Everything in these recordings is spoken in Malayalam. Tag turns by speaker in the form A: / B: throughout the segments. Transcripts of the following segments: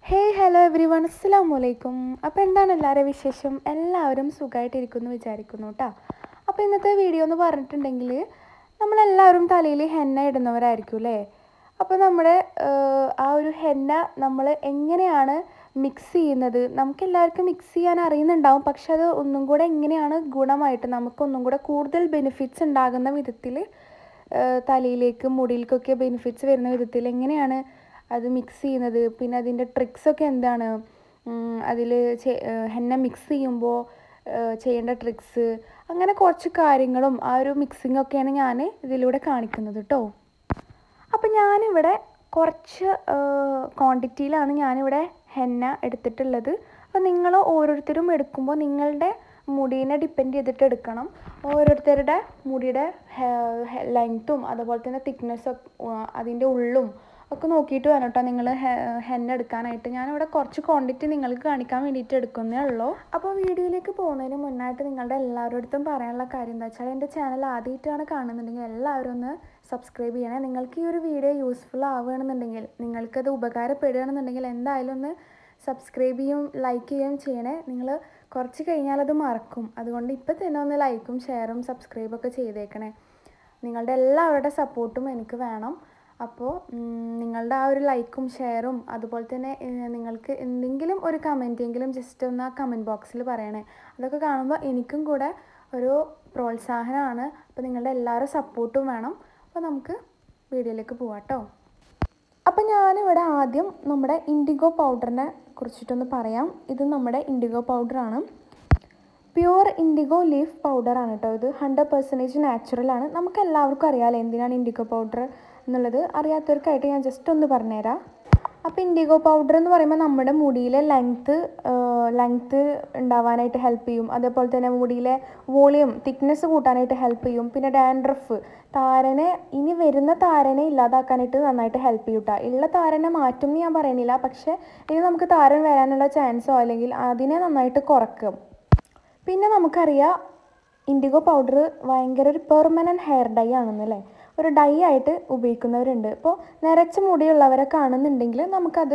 A: ഹേയ് ഹലോ എവ്രി വൺ അസ്സാം വലൈക്കും അപ്പോൾ എന്താണ് എല്ലാവരുടെ വിശേഷം എല്ലാവരും സുഖമായിട്ടിരിക്കുന്നു വിചാരിക്കുന്നു കേട്ടോ അപ്പോൾ ഇന്നത്തെ വീഡിയോ എന്ന് പറഞ്ഞിട്ടുണ്ടെങ്കിൽ നമ്മളെല്ലാവരും തലയിൽ ഹെന്ന ഇടുന്നവരായിരിക്കും അല്ലേ അപ്പോൾ നമ്മുടെ ആഹ്, ആ ഒരു ഹെന്ന നമ്മൾ എങ്ങനെയാണ് മിക്സ് ചെയ്യുന്നത് നമുക്ക് എല്ലാവർക്കും മിക്സ് ചെയ്യാൻ അറിയുന്നുണ്ടാവും പക്ഷെ അത് ഒന്നും കൂടെ എങ്ങനെയാണ് ഗുണമായിട്ട് നമുക്ക് ഒന്നും കൂടെ കൂടുതൽ ബെനിഫിറ്റ്സ് ഉണ്ടാകുന്ന വിധത്തിൽ തലയിലേക്ക് മുടിയിലേക്കൊക്കെ ബെനിഫിറ്റ്സ് വരുന്ന വിധത്തിൽ എങ്ങനെയാണ് അത് മിക്സ് ചെയ്യുന്നത് പിന്നെ അതിൻ്റെ ട്രിക്സൊക്കെ എന്താണ് അതിൽ ഹെന്ന മിക്സ് ചെയ്യുമ്പോൾ ചെയ്യേണ്ട ട്രിക്സ് അങ്ങനെ കുറച്ച് കാര്യങ്ങളും ആ ഒരു മിക്സിംഗ് ഒക്കെയാണ് ഞാൻ ഇതിലൂടെ കാണിക്കുന്നത് കേട്ടോ അപ്പം ഞാനിവിടെ കുറച്ച് ക്വാണ്ടിറ്റിയിലാണ് ഞാനിവിടെ ഹെന്ന എടുത്തിട്ടുള്ളത് അപ്പോൾ നിങ്ങൾ ഓരോരുത്തരും എടുക്കുമ്പോൾ നിങ്ങളുടെ മുടീനെ ഡിപ്പെൻഡ് ചെയ്തിട്ട് എടുക്കണം ഓരോരുത്തരുടെ മുടിയുടെ ലെങ്ത്തും അതുപോലെ തന്നെ തിക്നെസ്സും അതിൻ്റെ ഉള്ളും ഒക്കെ നോക്കിയിട്ട് വേണം കേട്ടോ നിങ്ങൾ ഹെന്ന എടുക്കാനായിട്ട് ഞാനിവിടെ കുറച്ച് ക്വാണ്ടിറ്റി നിങ്ങൾക്ക് കാണിക്കാൻ വേണ്ടിയിട്ട് എടുക്കുന്നേ ഉള്ളൂ അപ്പോൾ വീഡിയോയിലേക്ക് പോകുന്നതിന് മുന്നായിട്ട് നിങ്ങളുടെ എല്ലാവരുടെ അടുത്തും പറയാനുള്ള കാര്യം എന്താ വെച്ചാൽ എൻ്റെ ചാനൽ ആദ്യമായിട്ടാണ് കാണുന്നുണ്ടെങ്കിൽ എല്ലാവരും ഒന്ന് സബ്സ്ക്രൈബ് ചെയ്യണേ നിങ്ങൾക്ക് ഈ ഒരു വീഡിയോ യൂസ്ഫുൾ ആവുകയാണെന്നുണ്ടെങ്കിൽ നിങ്ങൾക്കത് ഉപകാരപ്പെടുകയാണെന്നുണ്ടെങ്കിൽ എന്തായാലും ഒന്ന് സബ്സ്ക്രൈബ് ചെയ്യും ലൈക്ക് ചെയ്യുകയും ചെയ്യണേ നിങ്ങൾ കുറച്ച് കഴിഞ്ഞാൽ അത് മറക്കും അതുകൊണ്ട് ഇപ്പോൾ തന്നെ ഒന്ന് ലൈക്കും ഷെയറും സബ്സ്ക്രൈബും ഒക്കെ ചെയ്തേക്കണേ നിങ്ങളുടെ എല്ലാവരുടെ സപ്പോർട്ടും എനിക്ക് വേണം അപ്പോൾ നിങ്ങളുടെ ആ ഒരു ലൈക്കും ഷെയറും അതുപോലെ തന്നെ ഏഹ്, നിങ്ങൾക്ക് എന്തെങ്കിലും ഒരു കമൻറ്റെങ്കിലും ജസ്റ്റ് ഒന്ന് ആ കമൻറ്റ് ബോക്സിൽ പറയണേ അതൊക്കെ കാണുമ്പോൾ എനിക്കും കൂടെ ഒരു പ്രോത്സാഹനമാണ് അപ്പോൾ നിങ്ങളുടെ എല്ലാവരും സപ്പോർട്ടും വേണം അപ്പോൾ നമുക്ക് വീഡിയോയിലേക്ക് പോവാം കേട്ടോ അപ്പം ഞാനിവിടെ ആദ്യം നമ്മുടെ ഇൻഡിഗോ പൗഡറിനെ കുറിച്ചിട്ടൊന്ന് പറയാം ഇത് നമ്മുടെ ഇൻഡിഗോ പൗഡറാണ് പ്യുവർ ഇൻഡിഗോ ലീഫ് പൗഡറാണ് കേട്ടോ ഇത് ഹൺഡ്രഡ് പെർസെൻറ്റേജ് നാച്ചുറലാണ് നമുക്ക് എല്ലാവർക്കും അറിയാമല്ലോ എന്തിനാണ് ഇൻഡിഗോ പൗഡർ എന്നുള്ളത് അറിയാത്തവർക്കായിട്ട് ഞാൻ ജസ്റ്റ് ഒന്ന് പറഞ്ഞുതരാം അപ്പോൾ ഇൻഡിഗോ പൗഡർ എന്ന് പറയുമ്പോൾ നമ്മുടെ മുടിയിലെ ലെങ്ത്ത് ലെങ്ത്ത് ഉണ്ടാവാനായിട്ട് ഹെൽപ്പ് ചെയ്യും അതേപോലെ തന്നെ മുടിയിലെ വോളിയം തിക്നെസ് കൂട്ടാനായിട്ട് ഹെൽപ്പ് ചെയ്യും പിന്നെ ഡാൻഡ്രഫ് താരനെ ഇനി വരുന്ന താരനെ ഇല്ലാതാക്കാനായിട്ട് നന്നായിട്ട് ഹെൽപ്പ് ചെയ്യും കേട്ടോ ഉള്ള താരനെ മാറ്റും എന്ന് ഞാൻ പറയുന്നില്ല പക്ഷേ ഇനി നമുക്ക് താരൻ വരാനുള്ള ചാൻസോ അല്ലെങ്കിൽ അതിനെ നന്നായിട്ട് കുറക്കും പിന്നെ നമുക്കറിയാം ഇൻഡിഗോ പൗഡർ ഭയങ്കര ഒരു പെർമനൻറ്റ് ഹെയർ ഡൈ ആണെന്നല്ലേ ഒരു ഡൈ ആയിട്ട് ഉപയോഗിക്കുന്നവരുണ്ട് ഇപ്പോൾ നിറച്ച മുടിയുള്ളവരെ കാണുന്നുണ്ടെങ്കിൽ നമുക്കത്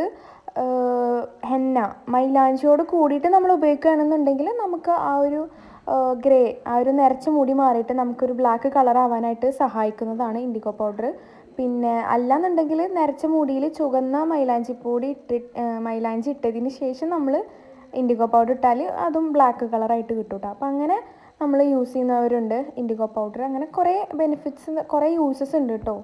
A: ആഹ്, ഹെന്ന മൈലാഞ്ചിയോട് കൂടിയിട്ട് നമ്മൾ ഉപയോഗിക്കുകയാണെന്നുണ്ടെങ്കിൽ നമുക്ക് ആ ഒരു ഗ്രേ ആ ഒരു നിറച്ച മുടി മാറിയിട്ട് നമുക്കൊരു ബ്ലാക്ക് കളർ ആവാനായിട്ട് സഹായിക്കുന്നതാണ് ഇൻഡിഗോ പൗഡർ പിന്നെ അല്ലാന്നുണ്ടെങ്കിൽ നിറച്ച മുടിയിൽ ചുവന്ന മൈലാഞ്ചിപ്പൊടി ഇട്ട് ആഹ്, മൈലാഞ്ചി ഇട്ടതിന് ശേഷം നമ്മൾ ഇൻഡിഗോ പൗഡർ ഇട്ടാൽ അതും ബ്ലാക്ക് കളറായിട്ട് കിട്ടും കേട്ടോ അപ്പോൾ അങ്ങനെ നമ്മൾ യൂസ് ചെയ്യുന്നവരുണ്ട് ഇൻഡിഗോ പൗഡർ അങ്ങനെ കുറേ ബെനിഫിറ്റ്സ് കുറേ യൂസസ് ഉണ്ട് കേട്ടോ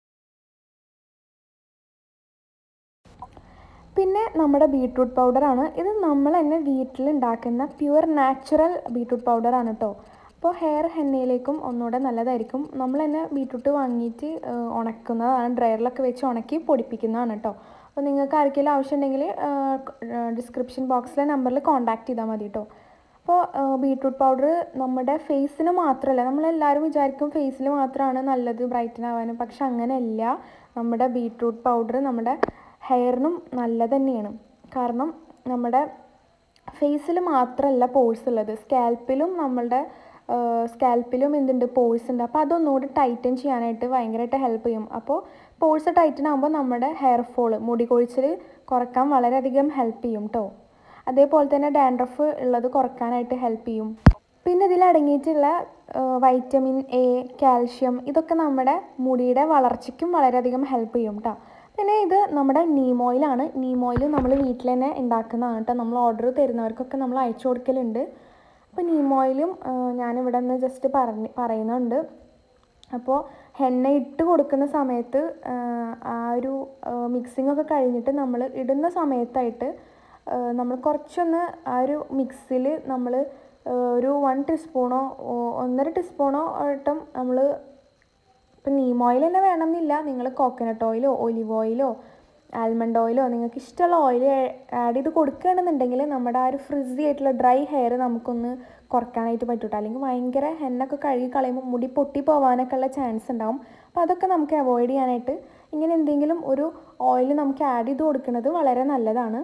A: പിന്നെ നമ്മുടെ ബീട്രൂട്ട് പൗഡറാണ് ഇത് നമ്മൾ തന്നെ വീട്ടിൽ ഉണ്ടാക്കുന്ന പ്യുവർ നാച്ചുറൽ ബീട്രൂട്ട് പൗഡറാണ് കേട്ടോ അപ്പോൾ ഹെയർ ഹെന്നയിലേക്കും ഒന്നുകൂടെ നല്ലതായിരിക്കും നമ്മൾ തന്നെ ബീട്രൂട്ട് വാങ്ങിയിട്ട് ഏഹ്, ഉണക്കുന്നതാണ് ഡ്രയറിലൊക്കെ വെച്ച് ഉണക്കി പൊടിപ്പിക്കുന്നതാണ് കേട്ടോ അപ്പോൾ നിങ്ങൾക്ക് ആർക്കെങ്കിലും ആവശ്യമുണ്ടെങ്കിൽ ഡിസ്ക്രിപ്ഷൻ ബോക്സിലെ നമ്പറിൽ കോൺടാക്ട് ചെയ്താൽ മതി കേട്ടോ അപ്പോൾ ബീട്രൂട്ട് പൗഡർ നമ്മുടെ ഫേസിന് മാത്രമല്ല നമ്മളെല്ലാവരും വിചാരിക്കും ഫേസിൽ മാത്രമാണ് നല്ലത് ബ്രൈറ്റൻ ആവാനും പക്ഷെ അങ്ങനെയല്ല നമ്മുടെ ബീട്രൂട്ട് പൗഡർ നമ്മുടെ ഹെയറിനും നല്ലത് തന്നെയാണ് കാരണം നമ്മുടെ ഫേസിൽ മാത്രമല്ല പോഴ്സ് ഉള്ളത് സ്കാൽപ്പിലും നമ്മളുടെ സ്കാൽപ്പിലും എന്തുണ്ട് പോഴ്സ് ഉണ്ട് അപ്പോൾ അതൊന്നുകൂടി ടൈറ്റൻ ചെയ്യാനായിട്ട് ഭയങ്കരമായിട്ട് ഹെൽപ്പ് ചെയ്യും അപ്പോൾ പോഴ്സ് ടൈറ്റൻ ആകുമ്പോൾ നമ്മുടെ ഹെയർ ഫോൾ മുടി കൊഴിച്ചിൽ കുറക്കാൻ വളരെയധികം ഹെൽപ്പ് ചെയ്യും കേട്ടോ അതേപോലെ തന്നെ ഡാൻഡ്രഫ് ഉള്ളത് കുറക്കാനായിട്ട് ഹെൽപ്പ് ചെയ്യും പിന്നെ ഇതിൽ അടങ്ങിയിട്ടുള്ള വൈറ്റമിൻ എ കാൽഷ്യം ഇതൊക്കെ നമ്മുടെ മുടിയുടെ വളർച്ചയ്ക്കും വളരെയധികം ഹെൽപ്പ് ചെയ്യും കേട്ടോ പിന്നെ ഇത് നമ്മുടെ നീം ഓയിലാണ് നീം ഓയിൽ നമ്മൾ വീട്ടിൽ തന്നെ ഉണ്ടാക്കുന്നതാണ് കേട്ടോ നമ്മൾ ഓർഡർ തരുന്നവർക്കൊക്കെ നമ്മൾ അയച്ചു കൊടുക്കലുണ്ട് അപ്പോൾ നീം ഓയിലും ഞാനിവിടെ നിന്ന് ജസ്റ്റ് പറഞ്ഞ് പറയുന്നുണ്ട് അപ്പോൾ ഹെന്ന ഇട്ട് കൊടുക്കുന്ന സമയത്ത് ആ, ആ ഒരു മിക്സിംഗ് ഒക്കെ കഴിഞ്ഞിട്ട് നമ്മൾ ഇടുന്ന സമയത്തായിട്ട് നമ്മൾ കുറച്ചൊന്ന് ആ ഒരു മിക്സിൽ നമ്മൾ ഒരു വൺ ടീസ്പൂണോ ഒന്നര ടീസ്പൂണോ ആയിട്ടും നമ്മൾ ഇപ്പം നീം ഓയിൽ തന്നെ വേണമെന്നില്ല നിങ്ങൾ കോക്കനട്ട് ഓയിലോ ഒലിവ് ഓയിലോ ആൽമണ്ട് ഓയിലോ നിങ്ങൾക്ക് ഇഷ്ടമുള്ള ഓയിൽ ആഡ് ചെയ്ത് കൊടുക്കുകയാണെന്നുണ്ടെങ്കിൽ നമ്മുടെ ആ ഒരു ഫ്രിസി ആയിട്ടുള്ള ഡ്രൈ ഹെയർ നമുക്കൊന്ന് കുറയ്ക്കാനായിട്ട് പറ്റൂട്ടോ അല്ലെങ്കിൽ ഭയങ്കര ഹെന്നൊക്കെ കഴുകി കളയുമ്പോൾ മുടി പൊട്ടി പോകാനൊക്കെ ഉള്ള ചാൻസ് ഉണ്ടാവും അപ്പോൾ അതൊക്കെ നമുക്ക് അവോയ്ഡ് ചെയ്യാനായിട്ട് ഇങ്ങനെ എന്തെങ്കിലും ഒരു ഓയിൽ നമുക്ക് ആഡ് ചെയ്ത് കൊടുക്കുന്നത് വളരെ നല്ലതാണ്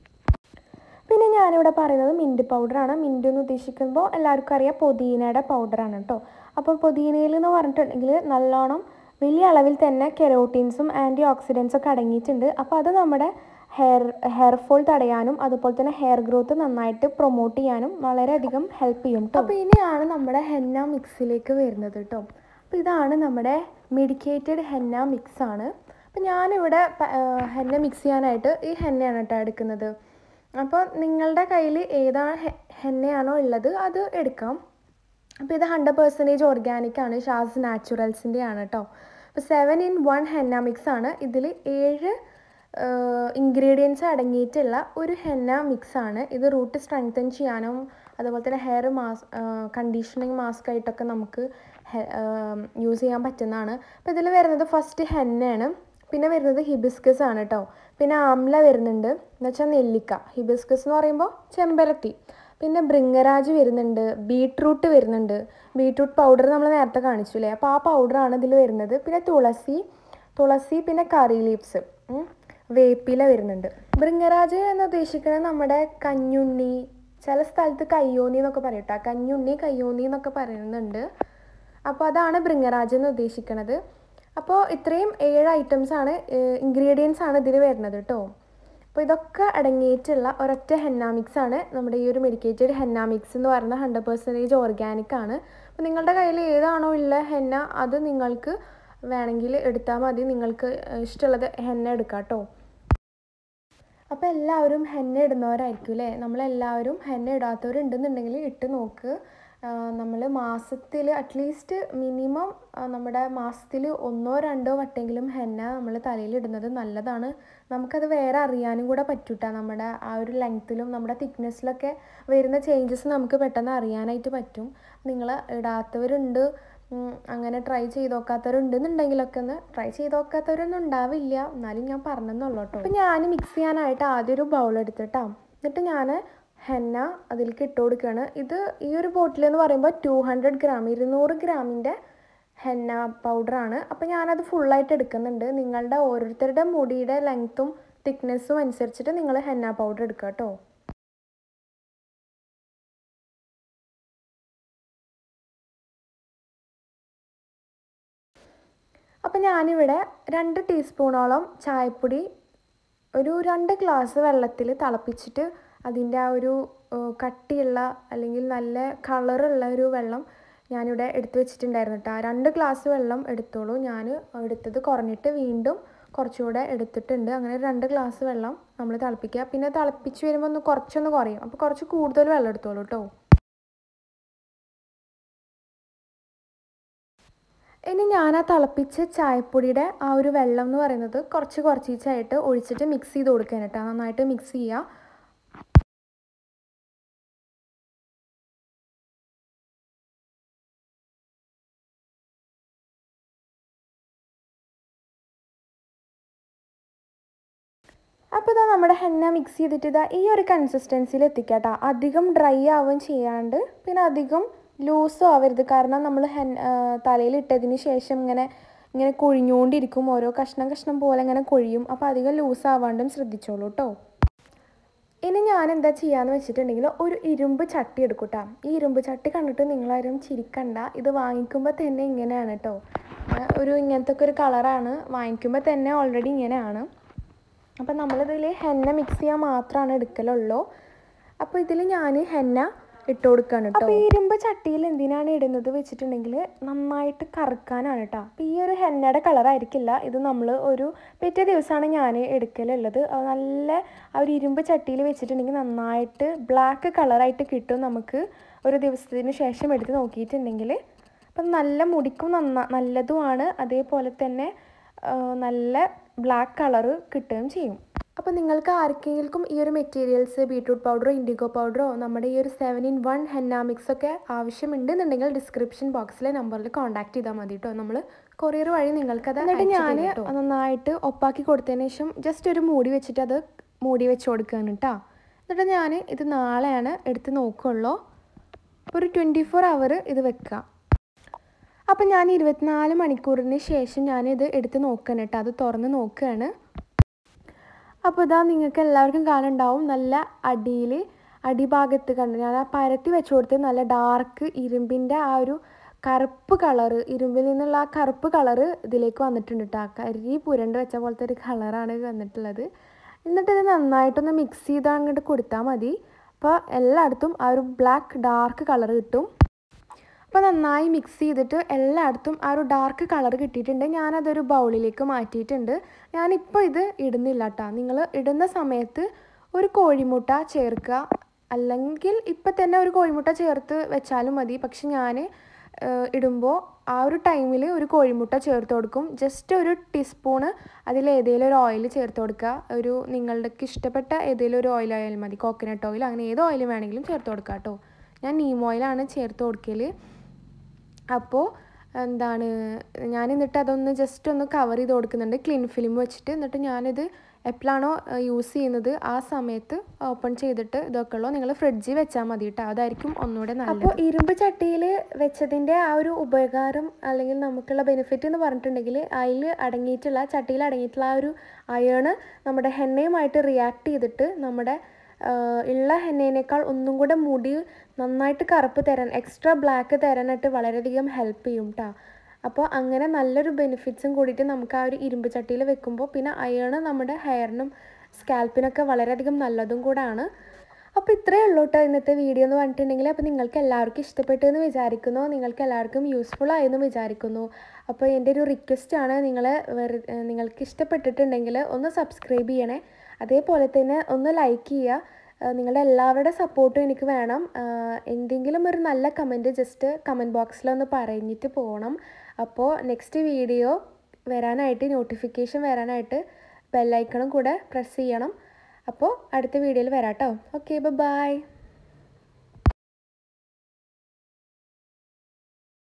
A: പിന്നെ ഞാനിവിടെ പറയുന്നത് മിൻറ്റ് പൗഡറാണ് മിൻറ്റ് എന്ന് ഉദ്ദേശിക്കുമ്പോൾ എല്ലാവർക്കും അറിയാം പുതിനയുടെ പൗഡറാണ് കേട്ടോ അപ്പോൾ പുതിനയിൽ എന്ന് പറഞ്ഞിട്ടുണ്ടെങ്കിൽ നല്ലോണം വലിയ അളവിൽ തന്നെ കെരോട്ടീൻസും ആൻറ്റി ഓക്സിഡൻസും ഒക്കെ അടങ്ങിയിട്ടുണ്ട് അപ്പോൾ അത് നമ്മുടെ ഹെയർ ഹെയർ ഫോൾ തടയാനും അതുപോലെ തന്നെ ഹെയർ ഗ്രോത്ത് നന്നായിട്ട് പ്രൊമോട്ട് ചെയ്യാനും വളരെയധികം ഹെൽപ്പ് ചെയ്യും കേട്ടോ അപ്പോൾ ഇനിയാണ് നമ്മുടെ ഹെന്ന മിക്സിലേക്ക് വരുന്നത് കേട്ടോ അപ്പോൾ ഇതാണ് നമ്മുടെ മെഡിക്കേറ്റഡ് ഹെന്ന മിക്സ് ആണ് അപ്പോൾ ഞാനിവിടെ പ- ആ, ഹെന്ന മിക്സ് ചെയ്യാനായിട്ട് ഈ ഹെന്നയാണ് കേട്ടോ എടുക്കുന്നത് അപ്പോൾ നിങ്ങളുടെ കയ്യിൽ ഏതാണ് ഹെ- ഹെന്നയാണോ ഉള്ളത് അത് എടുക്കാം അപ്പോൾ ഇത് ഹൺഡ്രഡ് പെർസെൻറ്റേജ് ഓർഗാനിക് ആണ് ഷാസ് നാച്ചുറൽസിൻ്റെ ആണ് കേട്ടോ അപ്പോൾ seven in one henna mix ആണ് ഇതിൽ ഏഴ് ഇൻഗ്രീഡിയൻസ് അടങ്ങിയിട്ടുള്ള ഒരു ഹെന്ന മിക്സ് ആണ് ഇത് റൂട്ട് സ്ട്രെങ്തൻ ചെയ്യാനും അതുപോലെ തന്നെ ഹെയർ മാസ് കണ്ടീഷനിങ് മാസ്ക് ആയിട്ടൊക്കെ നമുക്ക് യൂസ് ചെയ്യാൻ പറ്റുന്നതാണ് അപ്പോൾ ഇതിൽ വരുന്നത് ഫസ്റ്റ് ഹെന്നയാണ് പിന്നെ വരുന്നത് ഹിബിസ്കസ് ആണ് കേട്ടോ പിന്നെ ആംല വരുന്നുണ്ട് എന്ന് വെച്ചാൽ നെല്ലിക്ക ഹിബിസ്കസ് എന്ന് പറയുമ്പോൾ ചെമ്പരത്തി പിന്നെ ബൃങ്ങരാജ് വരുന്നുണ്ട് ബീട്രൂട്ട് വരുന്നുണ്ട് ബീട്രൂട്ട് പൗഡർ നമ്മൾ നേരത്തെ കാണിച്ചു അല്ലേ അപ്പോൾ ആ പൗഡറാണ് ഇതിൽ വരുന്നത് പിന്നെ തുളസി തുളസി പിന്നെ കറി ലീവ്സ് വേപ്പില വരുന്നുണ്ട് ബൃങ്ങരാജ് എന്ന് ഉദ്ദേശിക്കുന്നത് നമ്മുടെ കഞ്ഞുണ്ണി ചില സ്ഥലത്ത് കയ്യോന്നി എന്നൊക്കെ പറയും കേട്ടോ കഞ്ഞുണ്ണി കയ്യോന്നി എന്നൊക്കെ പറയുന്നുണ്ട് അപ്പോൾ അതാണ് ബൃങ്ങരാജ് എന്ന് ഉദ്ദേശിക്കുന്നത് അപ്പോൾ ഇത്രയും ഏഴ് ഐറ്റംസ് ആണ് ഇൻഗ്രീഡിയൻസ് ആണ് ഇതിൽ വരുന്നത് കേട്ടോ അപ്പോൾ ഇതൊക്കെ അടങ്ങിയിട്ടുള്ള ഒരൊറ്റ ഹെന്ന മിക്സ് ആണ് നമ്മുടെ ഈ ഒരു മെഡിക്കേറ്റഡ് ഹെന്ന മിക്സ് എന്ന് പറയുന്നത് ഹൺഡ്രഡ് പെർസെൻറ്റേജ് ഓർഗാനിക് ആണ് അപ്പോൾ നിങ്ങളുടെ കയ്യിൽ ഏതാണോ ഉള്ള ഹെന്ന അത് നിങ്ങൾക്ക് വേണമെങ്കിൽ എടുത്താൽ മതി നിങ്ങൾക്ക് ഇഷ്ടമുള്ളത് ഹെന്ന എടുക്കാം കേട്ടോ അപ്പോൾ എല്ലാവരും ഹെന്ന ഇടുന്നവരായിരിക്കും അല്ലേ നമ്മളെല്ലാവരും ഹെന്ന ഇടാത്തവരുണ്ടെന്നുണ്ടെങ്കിൽ ഇട്ട് നോക്ക് നമ്മൾ മാസത്തിൽ അറ്റ്ലീസ്റ്റ് മിനിമം നമ്മുടെ മാസത്തിൽ ഒന്നോ രണ്ടോ വട്ടെങ്കിലും ഹെന്ന നമ്മൾ തലയിൽ ഇടുന്നത് നല്ലതാണ് നമുക്കത് വേറെ അറിയാനും കൂടെ പറ്റൂട്ടാ നമ്മുടെ ആ ഒരു ലെങ്ത്തിലും നമ്മുടെ തിക്നെസ്സിലൊക്കെ വരുന്ന ചേഞ്ചസ് നമുക്ക് പെട്ടെന്ന് അറിയാനായിട്ട് പറ്റും നിങ്ങൾ ഇടാത്തവരുണ്ട് ഉം, അങ്ങനെ ട്രൈ ചെയ്ത് നോക്കാത്തവരുണ്ടെന്നുണ്ടെങ്കിലൊക്കെ ഒന്ന് ട്രൈ ചെയ്ത് നോക്കാത്തവരൊന്നും ഉണ്ടാവില്ല എന്നാലും ഞാൻ പറഞ്ഞെന്നുള്ളൂ കേട്ടോ അപ്പം ഞാൻ മിക്സ് ചെയ്യാനായിട്ട് ആദ്യം ഒരു ബൗൾ എടുത്തിട്ടാ എന്നിട്ട് ഞാൻ ഹെന്ന അതിലേക്ക് ഇട്ട് കൊടുക്കുകയാണ് ഇത് ഈ ഒരു ബോട്ടിൽ എന്ന് പറയുമ്പോൾ ടു ഹൺഡ്രഡ് ഗ്രാം ഇരുന്നൂറ് ഗ്രാമിൻ്റെ ഹെന്ന പൗഡറാണ് അപ്പോൾ ഞാനത് ഫുള്ളായിട്ട് എടുക്കുന്നുണ്ട് നിങ്ങളുടെ ഓരോരുത്തരുടെ മുടിയുടെ ലെങ്ത്തും തിക്നെസ്സും അനുസരിച്ചിട്ട് നിങ്ങൾ ഹെന്ന പൗഡർ എടുക്കുക കേട്ടോ അപ്പം ഞാനിവിടെ രണ്ട് ടീസ്പൂണോളം ചായപ്പൊടി ഒരു രണ്ട് ഗ്ലാസ് വെള്ളത്തിൽ തിളപ്പിച്ചിട്ട് അതിൻ്റെ ആ ഒരു ഏഹ്, കട്ടിയുള്ള അല്ലെങ്കിൽ നല്ല കളറുള്ള ഒരു വെള്ളം ഞാനിവിടെ എടുത്തു വെച്ചിട്ടുണ്ടായിരുന്നു കേട്ടോ ആ രണ്ട് ഗ്ലാസ് വെള്ളം എടുത്തോളൂ ഞാൻ എടുത്തത് കുറഞ്ഞിട്ട് വീണ്ടും കുറച്ചുകൂടെ എടുത്തിട്ടുണ്ട് അങ്ങനെ രണ്ട് ഗ്ലാസ് വെള്ളം നമ്മൾ തിളപ്പിക്കുക പിന്നെ തിളപ്പിച്ച് വരുമ്പോൾ ഒന്ന് കുറച്ചൊന്ന് കുറയും അപ്പോൾ കുറച്ച് കൂടുതൽ വെള്ളം എടുത്തോളൂ കേട്ടോ ഇനി ഞാൻ ആ തിളപ്പിച്ച ചായപ്പൊടിയുടെ ആ ഒരു വെള്ളം എന്ന് പറയുന്നത് കുറച്ച് കുറച്ചിച്ചായിട്ട് ഒഴിച്ചിട്ട് മിക്സ് ചെയ്ത് കൊടുക്കാൻ കേട്ടോ നന്നായിട്ട് മിക്സ് ചെയ്യുക അപ്പോൾ ഇതാ നമ്മുടെ ഹെന്ന മിക്സ് ചെയ്തിട്ട് ഇതാ ഈ ഒരു കൺസിസ്റ്റൻസിയിൽ എത്തിക്കാട്ടോ അധികം ഡ്രൈ ആവുകയും ചെയ്യാണ്ട് പിന്നെ അധികം ലൂസും ആവരുത് കാരണം നമ്മൾ ഹെൻ തലയിൽ ഇട്ടതിന് ശേഷം ഇങ്ങനെ ഇങ്ങനെ കൊഴിഞ്ഞുകൊണ്ടിരിക്കും ഓരോ കഷ്ണം കഷ്ണം പോലെ ഇങ്ങനെ കൊഴിയും അപ്പോൾ അധികം ലൂസ് ആവാണ്ടും ശ്രദ്ധിച്ചോളൂ കേട്ടോ ഇനി ഞാൻ എന്താ ചെയ്യാന്ന് വെച്ചിട്ടുണ്ടെങ്കിൽ ഒരു ഇരുമ്പ് ചട്ടി എടുക്കൂട്ടാ ഈ ഇരുമ്പ് ചട്ടി കണ്ടിട്ട് നിങ്ങളാരും ചിരിക്കണ്ട ഇത് വാങ്ങിക്കുമ്പോൾ തന്നെ ഇങ്ങനെയാണ് കേട്ടോ ഒരു ഇങ്ങനത്തെ ഒക്കെ ഒരു കളറാണ് വാങ്ങിക്കുമ്പോൾ തന്നെ ഓൾറെഡി ഇങ്ങനെയാണ് അപ്പം നമ്മളിതിൽ ഹെന്ന മിക്സ് ചെയ്യാൻ മാത്രമാണ് എടുക്കലുള്ളൂ അപ്പോൾ ഇതിൽ ഞാൻ ഹെന്ന ഇട്ട് കൊടുക്കുകയാണ് കേട്ടോ അപ്പോൾ ഈ ഇരുമ്പ് ചട്ടിയിൽ എന്തിനാണ് ഇടുന്നത് വെച്ചിട്ടുണ്ടെങ്കിൽ നന്നായിട്ട് കറുക്കാനാണ് കേട്ടോ അപ്പോൾ ഈ ഒരു ഹെന്നയുടെ കളറായിരിക്കില്ല ഇത് നമ്മൾ ഒരു പിറ്റേ ദിവസമാണ് ഞാൻ എടുക്കലുള്ളത് അത് നല്ല ആ ഒരു ഇരുമ്പ് ചട്ടിയിൽ വെച്ചിട്ടുണ്ടെങ്കിൽ നന്നായിട്ട് ബ്ലാക്ക് കളറായിട്ട് കിട്ടും നമുക്ക് ഒരു ദിവസത്തിന് ശേഷം എടുത്ത് നോക്കിയിട്ടുണ്ടെങ്കിൽ അപ്പം നല്ല മുടിക്കും നന്ന നല്ലതുമാണ് അതേപോലെ തന്നെ ആ, നല്ല ബ്ലാക്ക് കളറ് കിട്ടുകയും ചെയ്യും അപ്പോൾ നിങ്ങൾക്ക് ആർക്കെങ്കിലും ഈ ഒരു മെറ്റീരിയൽസ് ബീട്രൂട്ട് പൗഡറോ ഇൻഡിഗോ പൗഡറോ നമ്മുടെ ഈ ഒരു seven in one henna mix ഒക്കെ ആവശ്യമുണ്ടെന്നുണ്ടെങ്കിൽ ഡിസ്ക്രിപ്ഷൻ ബോക്സിലെ നമ്പറിൽ കോൺടാക്ട് ചെയ്താൽ മതി കേട്ടോ നമ്മൾ കൊറിയർ വഴി നിങ്ങൾക്കത് എന്നിട്ട് ഞാൻ നന്നായിട്ട് ഒപ്പാക്കി കൊടുത്തതിന് ശേഷം ജസ്റ്റ് ഒരു മൂടി വെച്ചിട്ട് അത് മൂടി വെച്ച് കൊടുക്കുകയാണ് കേട്ടോ എന്നിട്ട് ഞാൻ ഇത് നാളെയാണ് എടുത്ത് നോക്കുള്ളൂ ഒരു ട്വൻറ്റി ഫോർ അവർ ഇത് വെക്കുക അപ്പം ഞാൻ ഇരുപത്തിനാല് മണിക്കൂറിന് ശേഷം ഞാനിത് എടുത്ത് നോക്കണം കേട്ടോ അത് തുറന്ന് നോക്കുകയാണ് അപ്പോൾ ഇതാ നിങ്ങൾക്ക് എല്ലാവർക്കും കാണുന്നുണ്ടാവും നല്ല അടിയിൽ അടിഭാഗത്ത് കണ്ട് ഞാൻ ആ പരത്തി വെച്ച് കൊടുത്ത് നല്ല ഡാർക്ക് ഇരുമ്പിൻ്റെ ആ ഒരു കറുപ്പ് കളറ് ഇരുമ്പിൽ നിന്നുള്ള ആ കറുപ്പ് കളറ് ഇതിലേക്ക് വന്നിട്ടുണ്ട് കേട്ടോ കരി പുരണ്ട് വെച്ച പോലത്തെ ഒരു കളറാണ് വന്നിട്ടുള്ളത് എന്നിട്ട് ഇത് നന്നായിട്ടൊന്ന് മിക്സ് ചെയ്ത് അങ്ങോട്ട് കൊടുത്താൽ മതി അപ്പോൾ എല്ലായിടത്തും ആ ഒരു ബ്ലാക്ക് ഡാർക്ക് കളർ കിട്ടും അപ്പോൾ നന്നായി മിക്സ് ചെയ്തിട്ട് എല്ലായിടത്തും ആ ഒരു ഡാർക്ക് കളർ കിട്ടിയിട്ടുണ്ട് ഞാനതൊരു ബൗളിലേക്ക് മാറ്റിയിട്ടുണ്ട് ഞാനിപ്പോൾ ഇത് ഇടുന്നില്ല കേട്ടോ നിങ്ങൾ ഇടുന്ന സമയത്ത് ഒരു കോഴിമുട്ട ചേർക്കുക അല്ലെങ്കിൽ ഇപ്പം തന്നെ ഒരു കോഴിമുട്ട ചേർത്ത് വെച്ചാലും മതി പക്ഷെ ഞാൻ ഇടുമ്പോൾ ആ ഒരു ടൈമിൽ ഒരു കോഴിമുട്ട ചേർത്ത് കൊടുക്കും ജസ്റ്റ് ഒരു ടീസ്പൂണ് അതിൽ ഏതെങ്കിലും ഒരു ഓയിൽ ചേർത്ത് കൊടുക്കുക ഒരു നിങ്ങളുടെ ഇഷ്ടപ്പെട്ട ഏതെങ്കിലും ഒരു ഓയിൽ ആയാലും മതി കോക്കനട്ട് ഓയിൽ അങ്ങനെ ഏത് ഓയിൽ വേണമെങ്കിലും ചേർത്ത് കൊടുക്കുക കേട്ടോ ഞാൻ നീം ഓയിലാണ് ചേർത്ത് കൊടുക്കൽ അപ്പോൾ എന്താണ് ഞാൻ എന്നിട്ട് അതൊന്ന് ജസ്റ്റ് ഒന്ന് കവർ ചെയ്ത് കൊടുക്കുന്നുണ്ട് ക്ലീൻ ഫിലിം വെച്ചിട്ട് എന്നിട്ട് ഞാനിത് എപ്പോഴാണോ യൂസ് ചെയ്യുന്നത് ആ സമയത്ത് ഓപ്പൺ ചെയ്തിട്ട് ഇതൊക്കെ ഉള്ളൂ നിങ്ങൾ ഫ്രിഡ്ജിൽ വെച്ചാൽ മതി കേട്ടോ അതായിരിക്കും ഒന്നുകൂടെ നല്ലത് അപ്പോൾ ഇരുമ്പ് ചട്ടിയിൽ വെച്ചതിൻ്റെ ആ ഒരു ഉപകാരം അല്ലെങ്കിൽ നമുക്കുള്ള ബെനിഫിറ്റ് എന്ന് പറഞ്ഞിട്ടുണ്ടെങ്കിൽ അതിൽ അടങ്ങിയിട്ടുള്ള ചട്ടിയിൽ അടങ്ങിയിട്ടുള്ള ആ ഒരു അയേണ് നമ്മുടെ ഹെണ്ണയുമായിട്ട് റിയാക്ട് ചെയ്തിട്ട് നമ്മുടെ ഉള്ള ഹെന്നേനേക്കാൾ ഒന്നും കൂടെ മുടി നന്നായിട്ട് കറുപ്പ് തരാൻ എക്സ്ട്രാ ബ്ലാക്ക് തരാനായിട്ട് വളരെയധികം ഹെൽപ്പ് ചെയ്യും കേട്ടോ അപ്പോൾ അങ്ങനെ നല്ലൊരു ബെനിഫിറ്റ്സും കൂടിയിട്ട് നമുക്ക് ആ ഒരു ഇരുമ്പ് ചട്ടിയിൽ വെക്കുമ്പോൾ പിന്നെ അയേണ് നമ്മുടെ ഹെയറിനും സ്കാൽപ്പിനൊക്കെ വളരെയധികം നല്ലതും കൂടാണ് അപ്പോൾ ഇത്രയേ ഉള്ളൂ കേട്ടോ ഇന്നത്തെ വീഡിയോ എന്ന് പറഞ്ഞിട്ടുണ്ടെങ്കിൽ അപ്പോൾ നിങ്ങൾക്ക് എല്ലാവർക്കും ഇഷ്ടപ്പെട്ടു എന്ന് വിചാരിക്കുന്നു നിങ്ങൾക്ക് എല്ലാവർക്കും യൂസ്ഫുൾ ആയെന്ന് വിചാരിക്കുന്നു അപ്പോൾ എൻ്റെ ഒരു റിക്വസ്റ്റ് ആണ് നിങ്ങൾ നിങ്ങൾക്ക് ഇഷ്ടപ്പെട്ടിട്ടുണ്ടെങ്കിൽ ഒന്ന് സബ്സ്ക്രൈബ് ചെയ്യണേ അതേപോലെ തന്നെ ഒന്ന് ലൈക്ക് ചെയ്യുക നിങ്ങളുടെ എല്ലാവരുടെ സപ്പോർട്ടും എനിക്ക് വേണം എന്തെങ്കിലും ഒരു നല്ല കമൻറ്റ് ജസ്റ്റ് കമൻറ്റ് ബോക്സിലൊന്ന് പറഞ്ഞിട്ട് പോകണം അപ്പോൾ നെക്സ്റ്റ് വീഡിയോ വരാനായിട്ട് നോട്ടിഫിക്കേഷൻ വരാനായിട്ട് ബെല്ലൈക്കണും കൂടെ പ്രസ് ചെയ്യണം അപ്പോൾ അടുത്ത വീഡിയോയിൽ വരാം കേട്ടോ ഓക്കെ ബൈ